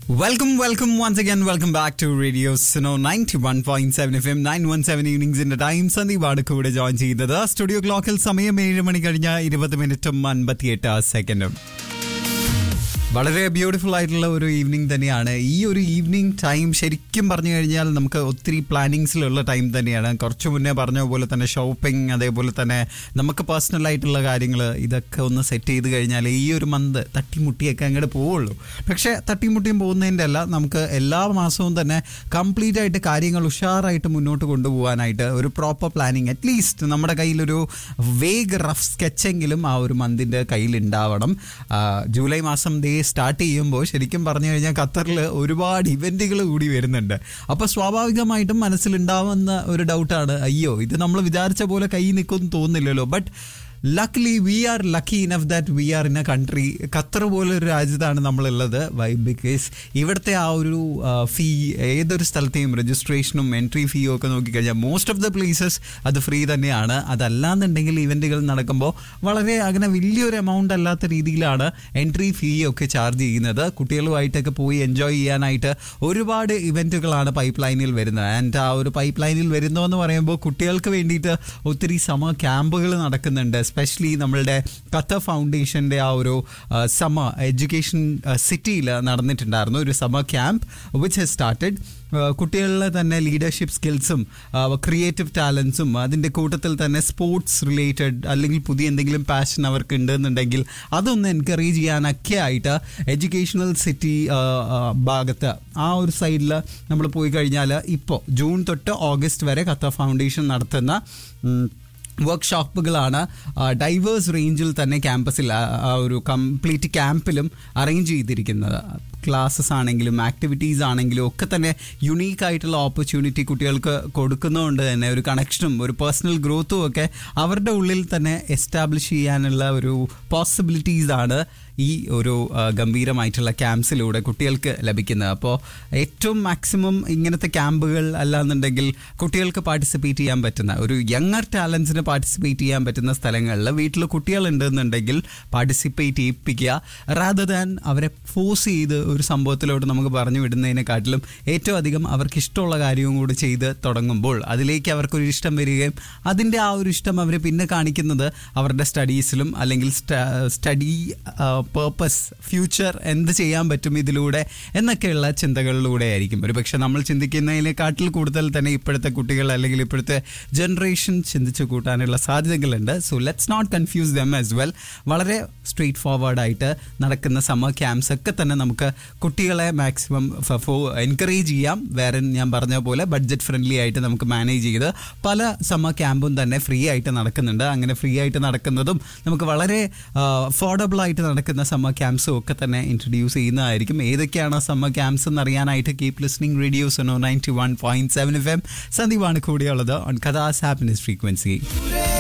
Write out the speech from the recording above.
welcome welcome once again welcome back to radio Sino ninety one point seven F M nine one seven ഈവനിങ്സിന്റെ time സന്ദീപാണ് കൂടെ join ചെയ്തത് studio ക്ലോക്കിൽ സമയം ഏഴ് മണി കഴിഞ്ഞ ഇരുപത് മിനിറ്റും അൻപത്തിയെട്ട് സെക്കൻഡും വളരെ ബ്യൂട്ടിഫുൾ ആയിട്ടുള്ള ഒരു ഈവനിങ് തന്നെയാണ് ഈ ഒരു ഈവനിങ് ടൈം ശരിക്കും പറഞ്ഞു കഴിഞ്ഞാൽ നമുക്ക് ഒത്തിരി പ്ലാനിങ്സിലുള്ള ടൈം തന്നെയാണ് കുറച്ച് മുന്നേ പറഞ്ഞ പോലെ തന്നെ ഷോപ്പിംഗ് അതേപോലെ തന്നെ നമുക്ക് പേഴ്സണൽ ആയിട്ടുള്ള കാര്യങ്ങൾ ഇതൊക്കെ ഒന്ന് സെറ്റ് ചെയ്ത് കഴിഞ്ഞാൽ ഈ ഒരു മന്ത് തട്ടിമുട്ടിയൊക്കെ അങ്ങോട്ട് പോവുള്ളൂ പക്ഷേ തട്ടിമുട്ടിയും പോകുന്നതിൻ്റെ അല്ല നമുക്ക് എല്ലാ മാസവും തന്നെ കംപ്ലീറ്റ് ആയിട്ട് കാര്യങ്ങൾ ഉഷാറായിട്ട് മുന്നോട്ട് കൊണ്ടുപോകാനായിട്ട് ഒരു പ്രോപ്പർ പ്ലാനിങ് അറ്റ്ലീസ്റ്റ് നമ്മുടെ കയ്യിലൊരു വേഗ് റഫ് സ്കെച്ചെങ്കിലും ആ ഒരു മന്തിൻ്റെ കയ്യിൽ ഉണ്ടാവണം ആ, ജൂലൈ മാസം ഡേ സ്റ്റാർട്ട് ചെയ്യുമ്പോൾ ശരിക്കും പറഞ്ഞു കഴിഞ്ഞാൽ ഖത്തറിൽ ഒരുപാട് ഇവൻറ്റുകൾ കൂടി വരുന്നുണ്ട് അപ്പോൾ സ്വാഭാവികമായിട്ടും മനസ്സിലുണ്ടാവുന്ന ഒരു ഡൗട്ടാണ് അയ്യോ ഇത് നമ്മൾ വിചാരിച്ച പോലെ കൈ നിൽക്കുമെന്ന് തോന്നുന്നില്ലല്ലോ but luckily we are lucky enough that we are in a country Qatar പോലെ ഒരു രാജ്യത്താണ് നമ്മളുള്ളത് വൈ ബിക്കോസ് ഇവിടുത്തെ ആ ഒരു ഫീ ഏതൊരു സ്ഥലത്തെയും രജിസ്ട്രേഷനും എൻട്രി ഫീയും ഒക്കെ നോക്കിക്കഴിഞ്ഞാൽ മോസ്റ്റ് ഓഫ് ദ പ്ലേസസ് അത് ഫ്രീ തന്നെയാണ് അതല്ലാന്നുണ്ടെങ്കിൽ ഇവൻറ്റുകൾ നടക്കുമ്പോൾ വളരെ അങ്ങനെ വലിയൊരു എമൗണ്ട് അല്ലാത്ത രീതിയിലാണ് എൻട്രി ഫീ ഒക്കെ ചാർജ് ചെയ്യുന്നത് കുട്ടികളുമായിട്ടൊക്കെ പോയി എൻജോയ് ചെയ്യാനായിട്ട് ഒരുപാട് ഇവൻറ്റുകളാണ് പൈപ്പ് ലൈനിൽ വരുന്നത് ആൻഡ് ആ ഒരു പൈപ്പ് ലൈനിൽ വരുന്നതെന്ന് പറയുമ്പോൾ കുട്ടികൾക്ക് വേണ്ടിയിട്ട് ഒത്തിരി സമ ക്യാമ്പുകൾ നടക്കുന്നുണ്ട് എസ്പെഷ്യലി നമ്മളുടെ ഖത്തർ ഫൗണ്ടേഷൻ്റെ ആ ഒരു സമ എഡ്യൂക്കേഷൻ സിറ്റിയിൽ നടന്നിട്ടുണ്ടായിരുന്നു ഒരു സമ ക്യാമ്പ് വിച്ച് ഹെ സ്റ്റാർട്ടഡ് കുട്ടികളിലെ തന്നെ ലീഡർഷിപ്പ് സ്കിൽസും ക്രിയേറ്റീവ് ടാലൻസും അതിൻ്റെ കൂട്ടത്തിൽ തന്നെ സ്പോർട്സ് റിലേറ്റഡ് അല്ലെങ്കിൽ പുതിയ എന്തെങ്കിലും പാഷൻ അവർക്ക് ഉണ്ടെന്നുണ്ടെങ്കിൽ അതൊന്ന് എൻകറേജ് ചെയ്യാനൊക്കെ ആയിട്ട് എഡ്യൂക്കേഷണൽ സിറ്റി ഭാഗത്ത് ആ ഒരു സൈഡിൽ നമ്മൾ പോയി കഴിഞ്ഞാൽ ഇപ്പോൾ ജൂൺ തൊട്ട് ഓഗസ്റ്റ് വരെ ഖത്തർ ഫൗണ്ടേഷൻ നടത്തുന്ന ഉം, വർക്ക്ഷോപ്പുകളാണ് ഡൈവേഴ്സ് റേഞ്ചിൽ തന്നെ ക്യാമ്പസിൽ ആ ആ ഒരു കംപ്ലീറ്റ് ക്യാമ്പിലും അറേഞ്ച് ചെയ്തിരിക്കുന്നത് ക്ലാസ്സസ് ആണെങ്കിലും ആക്ടിവിറ്റീസ് ആണെങ്കിലും ഒക്കെ തന്നെ യുണീക്ക് ആയിട്ടുള്ള ഓപ്പർച്യൂണിറ്റി കുട്ടികൾക്ക് കൊടുക്കുന്നതുകൊണ്ട് തന്നെ ഒരു കണക്ഷനും ഒരു പേഴ്സണൽ ഗ്രോത്തും ഒക്കെ അവരുടെ ഉള്ളിൽ തന്നെ എസ്റ്റാബ്ലിഷ് ചെയ്യാനുള്ള ഒരു പോസിബിലിറ്റീസ് ആണ് ഈ ഒരു ആ, ഗംഭീരമായിട്ടുള്ള ക്യാമ്പ്സിലൂടെ കുട്ടികൾക്ക് ലഭിക്കുന്നത് അപ്പോൾ ഏറ്റവും മാക്സിമം ഇങ്ങനത്തെ ക്യാമ്പുകൾ അല്ലാന്നുണ്ടെങ്കിൽ കുട്ടികൾക്ക് പാർട്ടിസിപ്പേറ്റ് ചെയ്യാൻ പറ്റുന്ന ഒരു യങ്ങർ ടാലൻസിന് പാർട്ടിസിപ്പേറ്റ് ചെയ്യാൻ പറ്റുന്ന സ്ഥലങ്ങളിൽ വീട്ടിൽ കുട്ടികളുണ്ടെന്നുണ്ടെങ്കിൽ പാർട്ടിസിപ്പേറ്റ് ചെയ്യിപ്പിക്കുക റാദർ ദാൻ അവരെ ഫോഴ്സ് ചെയ്ത് ഒരു സംഭവത്തിലോട്ട് നമുക്ക് പറഞ്ഞു വിടുന്നതിനെക്കാട്ടിലും ഏറ്റവും അധികം അവർക്ക് ഇഷ്ടമുള്ള കാര്യവും കൂടി ചെയ്ത് തുടങ്ങുമ്പോൾ അതിലേക്ക് അവർക്കൊരു ഇഷ്ടം വരികയും അതിൻ്റെ ആ ഒരു ഇഷ്ടം അവർ പിന്നെ കാണിക്കുന്നത് അവരുടെ സ്റ്റഡീസിലും അല്ലെങ്കിൽ സ്റ്റഡി പേർപ്പസ് ഫ്യൂച്ചർ എന്ത് ചെയ്യാൻ പറ്റും ഇതിലൂടെ എന്നൊക്കെയുള്ള ചിന്തകളിലൂടെ ആയിരിക്കും ഒരു പക്ഷെ നമ്മൾ ചിന്തിക്കുന്നതിനെക്കാട്ടിൽ കൂടുതൽ തന്നെ ഇപ്പോഴത്തെ കുട്ടികൾ അല്ലെങ്കിൽ ഇപ്പോഴത്തെ ജനറേഷൻ ചിന്തിച്ചു കൂട്ടാനുള്ള സാധ്യതകളുണ്ട് so let's not confuse them as well വളരെ സ്ട്രെയിറ്റ് ഫോർവേഡ് ആയിട്ട് നടക്കുന്ന സമ്മർ ക്യാമ്പ്സ് ഒക്കെ തന്നെ നമുക്ക് കുട്ടികളെ മാക്സിമം എൻകറേജ് ചെയ്യാം വേറെ ഞാൻ പറഞ്ഞ പോലെ ബഡ്ജറ്റ് ഫ്രണ്ട്ലി ആയിട്ട് നമുക്ക് മാനേജ് ചെയ്ത് പല സമ്മർ ക്യാമ്പും തന്നെ ഫ്രീ ആയിട്ട് നടക്കുന്നുണ്ട് അങ്ങനെ ഫ്രീ ആയിട്ട് നടക്കുന്നതും നമുക്ക് വളരെ അഫോർഡബിൾ ആയിട്ട് നടക്കുന്ന സമ്മർ ക്യാമ്പ്സും ഒക്കെ തന്നെ ഇൻട്രൊഡ്യൂസ് ചെയ്യുന്നതായിരിക്കും ഏതൊക്കെയാണ് സമ്മർ ക്യാമ്പ്സ് എന്ന് അറിയാനായിട്ട് keep listening radios ninety one point seven F M സന്ദീപാണ് കൂടെയുള്ളത് ഓൺ കഥാസ് ഹാപ്പിനെസ് ഫ്രീക്വൻസി